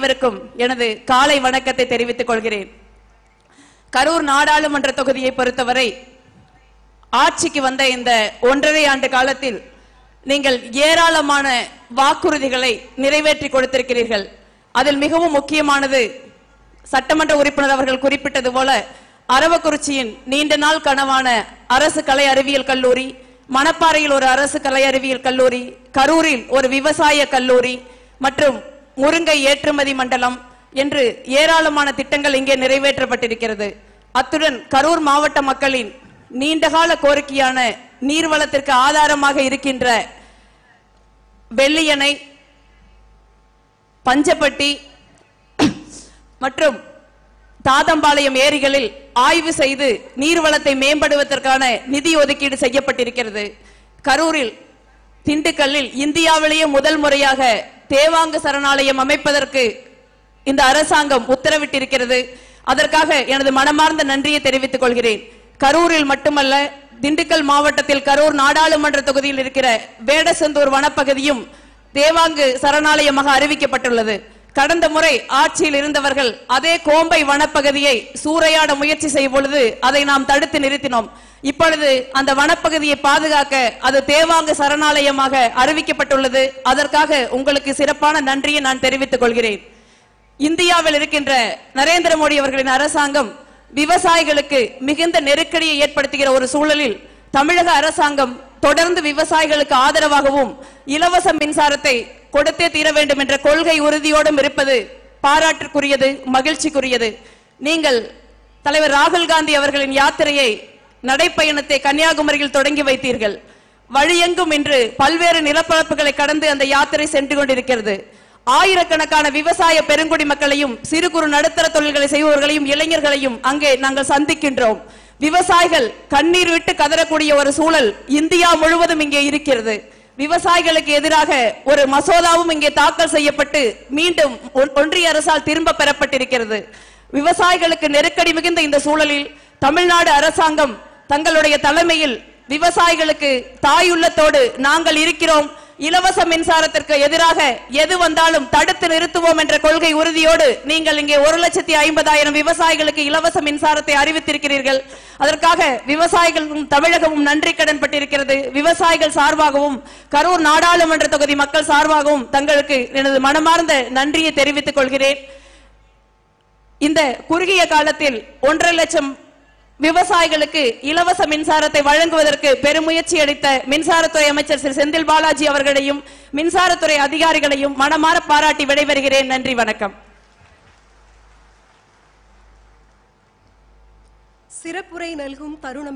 அனைவருக்கும் எனது காலை வணக்கத்தை தெரிவித்துக் கொள்கிறேன் கரூர் நாடாளுமன்ற தொகுதியை பொறுத்தவரை ஆட்சிக்கு வந்த இந்த ஒன்றரை ஆண்டு காலத்தில் நீங்கள் ஏராளமான வாக்குறுதிகளை நிறைவேற்றி கொடுத்திருக்கிறீர்கள் அதில் மிகவும் முக்கியமானது சட்டமன்ற உறுப்பினர் அவர்கள் குறிப்பிட்டது போல அரவக்குறிச்சியின் நீண்ட நாள் கனவான அரசு கலை அறிவியல் கல்லூரி மணப்பாறையில் ஒரு அரசு கலை அறிவியல் கல்லூரி கரூரில் ஒரு விவசாய கல்லூரி மற்றும் முருங்கை ஏற்றுமதி மண்டலம் என்று ஏராளமான திட்டங்கள் இங்கே நிறைவேற்றப்பட்டிருக்கிறது அத்துடன் கரூர் மாவட்ட மக்களின் நீண்டகால கோரிக்கையான நீர்வளத்திற்கு ஆதாரமாக இருக்கின்ற வெள்ளியணை பஞ்சப்பட்டி மற்றும் தாதம்பாளையம் ஏரிகளில் ஆய்வு செய்து நீர்வளத்தை மேம்படுவதற்கான நிதி ஒதுக்கீடு செய்யப்பட்டிருக்கிறது கரூரில் திண்டுக்கல்லில் இந்தியாவிலேயே முதல் முறையாக தேவாங்கு சரணாலயம் அமைப்பதற்கு இந்த அரசாங்கம் உத்தரவிட்டிருக்கிறது அதற்காக எனது மனமார்ந்த நன்றியை தெரிவித்துக் கொள்கிறேன் கரூரில் மட்டுமல்ல திண்டுக்கல் மாவட்டத்தில் கரூர் நாடாளுமன்ற தொகுதியில் இருக்கிற வேடசந்தூர் வனப்பகுதியும் தேவாங்கு சரணாலயமாக அறிவிக்கப்பட்டுள்ளது கடந்த முறை ஆட்சியில் இருந்தவர்கள் அதே கோம்பை வனப்பகுதியை சூறையாட முயற்சி செய்யும் பொழுது அதை நாம் தடுத்து நிறுத்தினோம் இப்பொழுது அந்த வனப்பகுதியை பாதுகாக்க அது தேவாங்கு சரணாலயமாக அறிவிக்கப்பட்டுள்ளது அதற்காக உங்களுக்கு சிறப்பான நன்றியை நான் தெரிவித்துக் கொள்கிறேன் இந்தியாவில் இருக்கின்ற நரேந்திர மோடி அவர்களின் அரசாங்கம் விவசாயிகளுக்கு மிகுந்த நெருக்கடியை ஏற்படுத்துகிற ஒரு சூழலில் தமிழக அரசாங்கம் தொடர்ந்து விவசாயிகளுக்கு ஆதரவாகவும் இலவச மின்சாரத்தை கொடுத்தே தீர வேண்டும் என்ற கொள்கை உறுதியோடும் இருப்பது பாராட்டுக்குரியது மகிழ்ச்சிக்குரியது நீங்கள் தலைவர் ராகுல் காந்தி அவர்களின் யாத்திரையை நடைப்பயணத்தை கன்னியாகுமரியில் தொடங்கி வைத்தீர்கள் வழியெங்கும் இன்று பல்வேறு நிலப்பரப்புகளை கடந்து அந்த யாத்திரை சென்று கொண்டிருக்கிறது ஆயிரக்கணக்கான விவசாய பெருங்குடி மக்களையும் சிறு குறு நடுத்தர தொழில்களை செய்பவர்களையும் இளைஞர்களையும் அங்கே நாங்கள் சந்திக்கின்றோம் விவசாயிகள் கண்ணீர் விட்டு கதறக்கூடிய ஒரு சூழல் இந்தியா முழுவதும் இங்கே இருக்கிறது விவசாயிகளுக்கு எதிராக ஒரு மசோதாவும் இங்கே தாக்கல் செய்யப்பட்டு மீண்டும் ஒன்- ஒன்றிய அரசால் திரும்ப பெறப்பட்டிருக்கிறது விவசாயிகளுக்கு நெருக்கடி மிகுந்த இந்த சூழலில் தமிழ்நாடு அரசாங்கம் தங்களுடைய தலைமையில் விவசாயிகளுக்கு தாயுள்ளத்தோடு நாங்கள் இருக்கிறோம் இலவச மின்சாரத்திற்கு எதிராக எது வந்தாலும் தடுத்து நிறுத்துவோம் என்ற கொள்கை உறுதியோடு நீங்கள் இங்கே ஒரு லட்சத்தி ஐம்பதாயிரம் விவசாயிகளுக்கு இலவச மின்சாரத்தை அறிவித்திருக்கிறீர்கள் அதற்காக விவசாயிகளும் தமிழகமும் நன்றி கடன் பட்டிருக்கிறது விவசாயிகள் சார்பாகவும் கரூர் நாடாளுமன்ற தொகுதி மக்கள் சார்பாகவும் தங்களுக்கு எனது மனமார்ந்த நன்றியை தெரிவித்துக் கொள்கிறேன் இந்த குறுகிய காலத்தில் ஒன்றரை லட்சம் விவசாயிகளுக்கு இலவச மின்சாரத்தை வழங்குவதற்கு பெருமுயற்சி எடுத்த மின்சாரத்துறை அமைச்சர் திரு செந்தில் பாலாஜி அவர்களையும் மின்சாரத்துறை அதிகாரிகளையும் மனமாற பாராட்டி விடைபெறுகிறேன் நன்றி வணக்கம் சிறப்புரை நல்கும் தருணம்